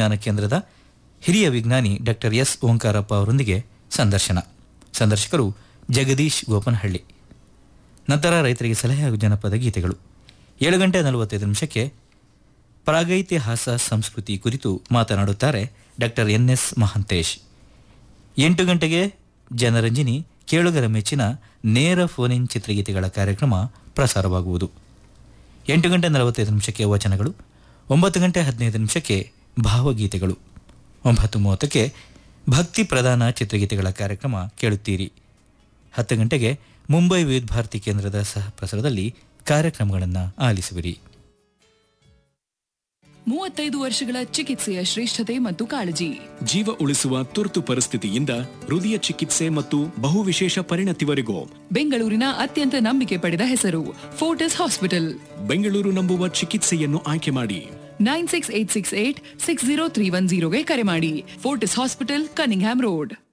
ವಿಜ್ಞಾನ ಕೇಂದ್ರದ ಹಿರಿಯ ವಿಜ್ಞಾನಿ ಡಾಕ್ಟರ್ ಎಸ್ ಓಂಕಾರಪ್ಪ ಅವರೊಂದಿಗೆ ಸಂದರ್ಶನ ಸಂದರ್ಶಕರು ಜಗದೀಶ್ ಗೋಪನಹಳ್ಳಿ ನಂತರ ರೈತರಿಗೆ ಸಲಹೆ ಹಾಗೂ ಜನಪದ ಗೀತೆಗಳು ಏಳು ಗಂಟೆ ನಲವತ್ತೈದು ನಿಮಿಷಕ್ಕೆ ಪ್ರಾಗೈತಿಹಾಸ ಸಂಸ್ಕೃತಿ ಕುರಿತು ಮಾತನಾಡುತ್ತಾರೆ ಡಾಕ್ಟರ್ ಎನ್ ಎಸ್ ಮಹಾಂತೇಶ್ ಎಂಟು ಗಂಟೆಗೆ ಜನರಂಜಿನಿ ಕೇಳುಗರ ಮೆಚ್ಚಿನ ನೇರ ಫೋನ್ ಇನ್ ಚಿತ್ರಗೀತೆಗಳ ಕಾರ್ಯಕ್ರಮ ಪ್ರಸಾರವಾಗುವುದು ಎಂಟು ಗಂಟೆ ನಲವತ್ತೈದು ನಿಮಿಷಕ್ಕೆ ವಚನಗಳು ಒಂಬತ್ತು ಗಂಟೆ ಹದಿನೈದು ನಿಮಿಷಕ್ಕೆ ಭಾವಗೀತೆಗಳು ಒಂಬತ್ತು ಮೂವತ್ತಕ್ಕೆ ಭಕ್ತಿ ಪ್ರಧಾನ ಚಿತ್ರಗೀತೆಗಳ ಕಾರ್ಯಕ್ರಮ ಕೇಳುತ್ತೀರಿ ಹತ್ತು ಗಂಟೆಗೆ ಮುಂಬೈ ವಿವಿಧ ಭಾರತಿ ಕೇಂದ್ರದ ಸಹ ಪ್ರಸಾರದಲ್ಲಿ ಕಾರ್ಯಕ್ರಮಗಳನ್ನು ಆಲಿಸುವಿರಿ ಮೂವತ್ತೈದು ವರ್ಷಗಳ ಚಿಕಿತ್ಸೆಯ ಶ್ರೇಷ್ಠತೆ ಮತ್ತು ಕಾಳಜಿ ಜೀವ ಉಳಿಸುವ ತುರ್ತು ಪರಿಸ್ಥಿತಿಯಿಂದ ಹೃದಯ ಚಿಕಿತ್ಸೆ ಮತ್ತು ಬಹುವಿಶೇಷ ಪರಿಣತಿವರೆಗೂ ಬೆಂಗಳೂರಿನ ಅತ್ಯಂತ ನಂಬಿಕೆ ಪಡೆದ ಹೆಸರು ಫೋರ್ಟಿಸ್ ಹಾಸ್ಪಿಟಲ್ ಬೆಂಗಳೂರು ನಂಬುವ ಚಿಕಿತ್ಸೆಯನ್ನು ಆಯ್ಕೆ ಮಾಡಿ nine six eight six eight six zero three one ಜೀರೋಗೆ ಕರೆ ಮಾಡಿ ಫೋರ್ಟಿಸ್ ಹಾಸ್ಪಿಟಲ್ ಕನಿಂಗ್ಹ್ಯಾಮ್ ರೋಡ್